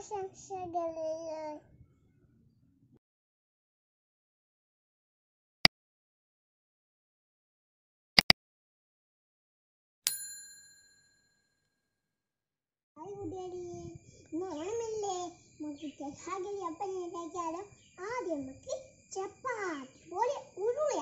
ഓണാശംസകൾ ഹായ് കൂട്ടുകാരി ഇന്ന് ഓണമില്ലേ നമുക്ക് ചഹാഗലി അപ്പം ഉണ്ടാക്കിയാലോ ആദ്യം നമുക്ക് ചപ്പാത്തി പോലെ ഉരുള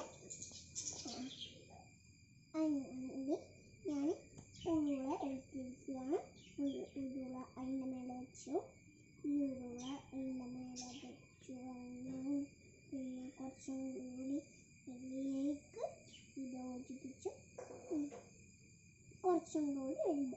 അതിന് ഞാൻ ഉരുള എടുത്തിരിക്കുകയാണ് ഉരു- ഉരുള അതിൻ്റെ മേലെ വെച്ചു ഈ ഉരുള അതിൻ്റെ മേലെ വെച്ചു കഴിഞ്ഞു പിന്നെ കുറച്ചും കൂടി ഇതിലേക്ക് ഇത് യോജിപ്പിച്ചു ഉം. കുറച്ചും കൂടി എഴുതും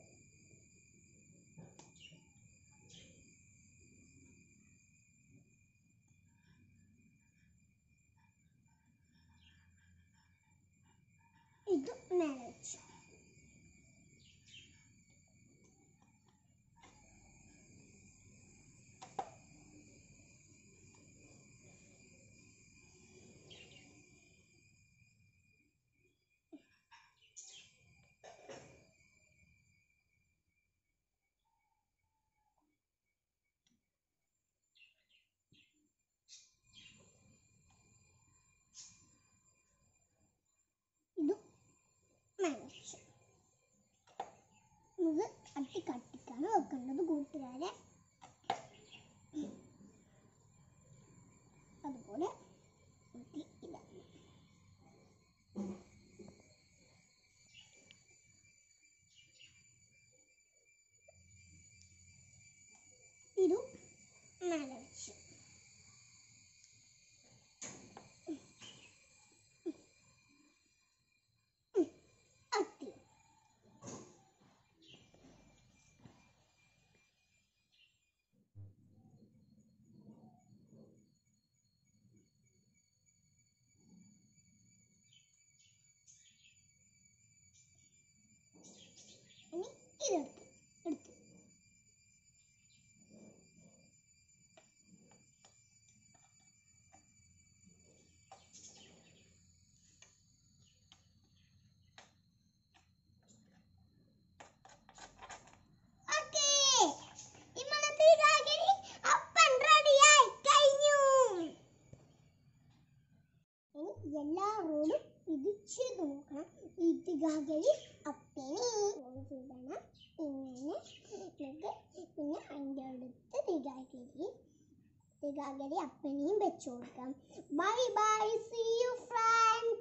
ഇത് മേലെ വെച്ചു ഇത് മേലെ വെച്ചു ഇത് അട്ടി കട്ടിക്കാണ് വെക്കേണ്ടത് കൂട്ടുകാരെ അതുപോലെ നമുക്ക് ഇതാണ് ഇത് മേലെ വെച്ചു അട്ടി ഇനി ഇതെടുത്തു എടുത്തു ഓക്കേ ഇമ്മളത്തെ കാകരി അപ്പം റെഡിയായി കഴിഞ്ഞു ഇനി എല്ലാവരോടും ഇത് ചെയ്ത് നോക്കണം ഇത് കാകരി അപ്പനെ ചൂടണം ഇങ്ങനെ എന്നിട്ട് പിന്നെ അതിൻ്റെ അടുത്ത് ദിഗാഗരി ദിഗാഗരി അപ്പനെയും വെച്ചു കൊടുക്കാം bye bye see you friends